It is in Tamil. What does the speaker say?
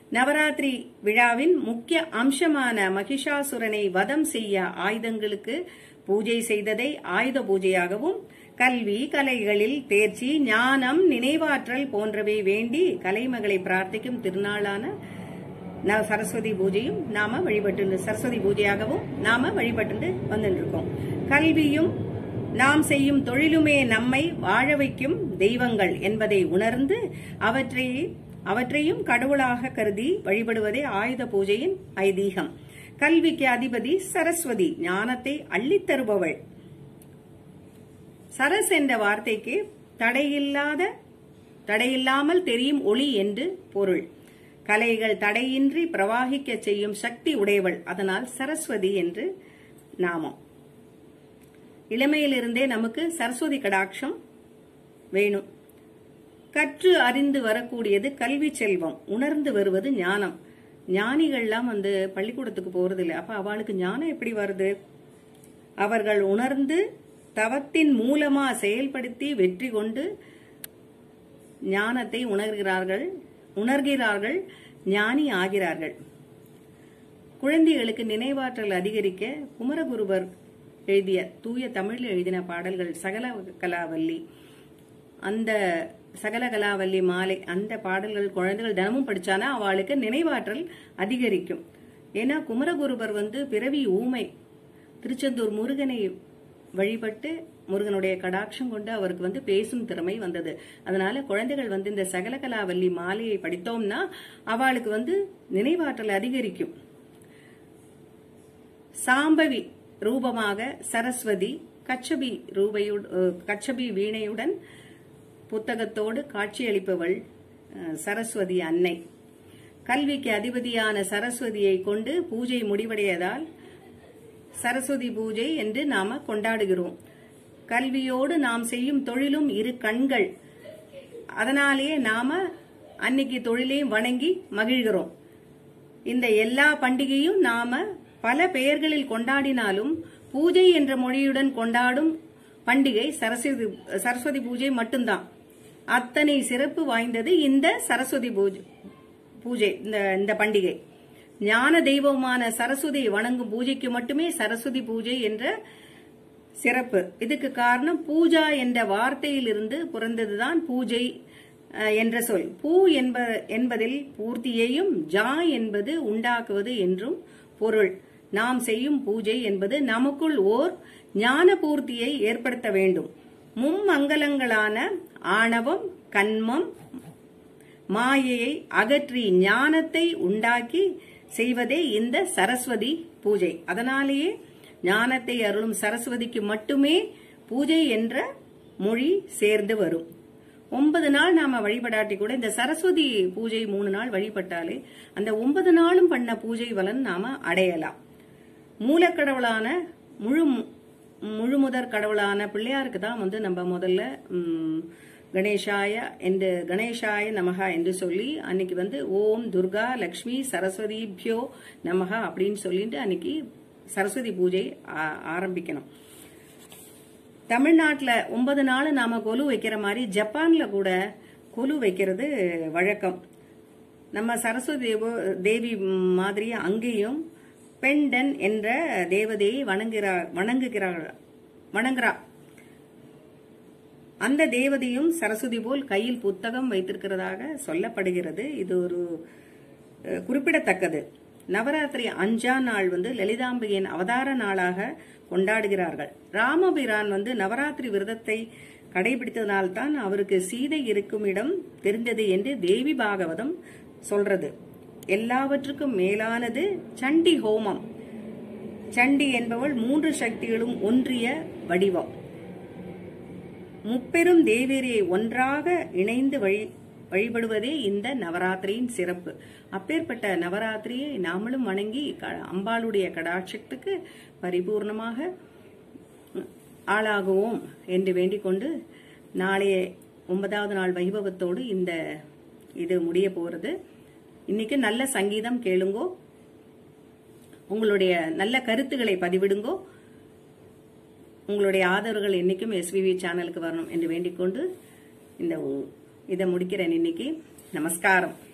நவராத்திரி விழாவின் முக்கிய அம்சமான மகிஷாசுரனை வதம் செய்ய ஆயுதங்களுக்கு பூஜை செய்ததை ஆயுத பூஜையாகவும் கல்வி கலைகளில் தேர்ச்சி ஞானம் நினைவாற்றல் போன்றவை வேண்டி கலைமகளை பிரார்த்திக்கும் திருநாளான ந- சரஸ்வதி பூஜையும் நாம வழிபட்டு சரஸ்வதி பூஜையாகவும் நாம வழிபட்டு வந்துட்டு இருக்கோம் கல்வியும் நாம் செய்யும் தொழிலுமே நம்மை வாழ வைக்கும் தெய்வங்கள் என்பதை உணர்ந்து அவற்றை அவற்றையும் கடவுளாக கருதி வழிபடுவதே ஆயுத பூஜையின் ஐதீகம் கல்விக்கு அதிபதி சரஸ்வதி ஞானத்தை அள்ளித் தருபவள் சரஸ் என்ற வார்த்தைக்கு தடையில்லாத தடையில்லாமல் தெரியும் ஒளி என்று பொருள் கலைகள் தடையின்றி பிரவாகிக்க செய்யும் சக்தி உடையவள் அதனால் சரஸ்வதி என்று நாமம் இளமையிலிருந்தே நமக்கு சரஸ்வதி கடாட்சம் வேணும் கற்று அறிந்து வரக்கூடியது கல்வி செல்வம் உணர்ந்து வருவது ஞானம் ஞானிகள்லாம் வந்து பள்ளிக்கூடத்துக்கு போறது இல்லை அப்ப அவளுக்கு ஞானம் எப்படி வருது அவர்கள் உணர்ந்து தவத்தின் மூலமா செயல்படுத்தி வெற்றி கொண்டு ஞானத்தை உணர்கிறார்கள் உணர்கிறார்கள் ஞானி ஆகிறார்கள் குழந்தைகளுக்கு நினைவாற்றல் அதிகரிக்க குமரகுருவர் எழுதிய தூய தமிழில் எழுதின பாடல்கள் சகல கலாவல்லி அந்த சகல கலாவல்லி மாலை அந்த பாடல்கள் குழந்தைகள் தினமும் படிச்சானா அவளுக்கு நினைவாற்றல் அதிகரிக்கும் ஏன்னா குமரகுருபர் வந்து பிறவி ஊமை திருச்செந்தூர் முருகனை வழிபட்டு முருகனுடைய கடாட்சம் கொண்டு அவருக்கு வந்து பேசும் திறமை வந்தது அதனால குழந்தைகள் வந்து இந்த சகலகலாவல்லி மாலையை படித்தோம்னா அவளுக்கு வந்து நினைவாற்றல் அதிகரிக்கும் சாம்பவி ரூபமாக சரஸ்வதி கச்சபி ரூபையுட அஹ், கச்சபி வீணையுடன் புத்தகத்தோடு காட்சியளிப்பவள் அஹ், சரஸ்வதி அன்னை கல்விக்கு அதிபதியான சரஸ்வதியை கொண்டு பூஜை முடிவடையதால் சரஸ்வதி பூஜை என்று நாம கொண்டாடுகிறோம் கல்வியோடு நாம் செய்யும் தொழிலும் இரு கண்கள் அதனாலேயே நாம அன்னைக்கு தொழிலையும் வணங்கி மகிழ்கிறோம் இந்த எல்லா பண்டிகையும் நாம பல பெயர்களில் கொண்டாடினாலும் பூஜை என்ற மொழியுடன் கொண்டாடும் பண்டிகை சரஸ்வதி சரஸ்வதி பூஜை மட்டும்தான் அத்தனை சிறப்பு வாய்ந்தது இந்த சரஸ்வதி பூஜை பூஜை இந்த இந்த பண்டிகை ஞான தெய்வமான சரஸ்வதியை வணங்கும் பூஜைக்கு மட்டுமே சரஸ்வதி பூஜை என்ற சிறப்பு இதுக்கு காரணம் பூஜா என்ற வார்த்தையிலிருந்து பிறந்ததுதான் பூஜை அஹ், என்ற சொல் பூ என்ப என்பதில் பூர்த்தியையும் ஜா என்பது உண்டாக்குவது என்றும் பொருள் நாம் செய்யும் பூஜை என்பது நமக்குள் ஓர் ஞான பூர்த்தியை ஏற்படுத்த வேண்டும் மும்மங்கலங்களான ஆணவம் கண்மம் மாயையை அகற்றி ஞானத்தை உண்டாக்கி செய்வதே இந்த சரஸ்வதி பூஜை அதனாலேயே ஞானத்தை அருளும் சரஸ்வதிக்கு மட்டுமே பூஜை என்ற மொழி சேர்ந்து வரும் ஒன்பது நாள் நாம வழிபடாட்டி கூட இந்த சரஸ்வதி பூஜை மூணு நாள் வழிபட்டாலே அந்த ஒன்பது நாளும் பண்ண பூஜை பலன் நாம அடையலாம் மூலக்கடவுளான முழு முழுமுதற் கடவுளான பிள்ளையாருக்கு தான் வந்து நம்ம முதல்ல ம், கணேசாய என்று கணேசாய நமகா என்று சொல்லி அன்னைக்கு வந்து ஓம் துர்கா லக்ஷ்மி சரஸ்வதிபியோ நமகா அப்படின்னு சொல்லிட்டு அன்னைக்கு சரஸ்வதி பூஜை ஆ- ஆரம்பிக்கணும் தமிழ்நாட்டுல ஒன்பது நாள் நாம கொலு வைக்கிற மாதிரி ஜப்பான்ல கூட கொலு வைக்கிறது வழக்கம் நம்ம சரஸ்வதி தேவ- தேவி மாதிரி அங்கேயும் பெண்டன் என்ற தேவதையை வணங்குகிறார் வணங்குகிறார் வணங்குறா அந்த தேவதையும் சரஸ்வதி போல் கையில் புத்தகம் வைத்திருக்கிறதாக சொல்லப்படுகிறது இது ஒரு அஹ், குறிப்பிடத்தக்கது நவராத்திரி அஞ்சாம் நாள் வந்து லலிதாம்பிகையின் அவதார நாளாக கொண்டாடுகிறார்கள் ராமபிரான் வந்து நவராத்திரி விரதத்தை கடைபிடித்ததனால்தான் அவருக்கு சீதை இருக்கும் இடம் தெரிந்தது என்று தேவி பாகவதம் சொல்றது எல்லாவற்றுக்கும் மேலானது சண்டி ஹோமம் சண்டி என்பவள் மூன்று சக்திகளும் ஒன்றிய வடிவம் முப்பெரும் தேவியரை ஒன்றாக இணைந்து வழி வழிபடுவதே இந்த நவராத்திரியின் சிறப்பு அப்பேற்பட்ட நவராத்திரியை நாமளும் வணங்கி க- அம்பாளுடைய கடாட்சத்துக்கு பரிபூர்ணமாக ஆளாகுவோம் என்று வேண்டிக் கொண்டு நாளைய ஒன்பதாவது நாள் வைபவத்தோடு இந்த இது முடிய போறது இன்னைக்கு நல்ல சங்கீதம் கேளுங்கோ உங்களுடைய நல்ல கருத்துக்களை பதிவிடுங்கோ உங்களுடைய ஆதரவுகள் என்னைக்கும் எஸ்விவி சேனலுக்கு வரணும் என்று வேண்டிக் கொண்டு இந்த இதை முடிக்கிறேன் இன்னைக்கு நமஸ்காரம்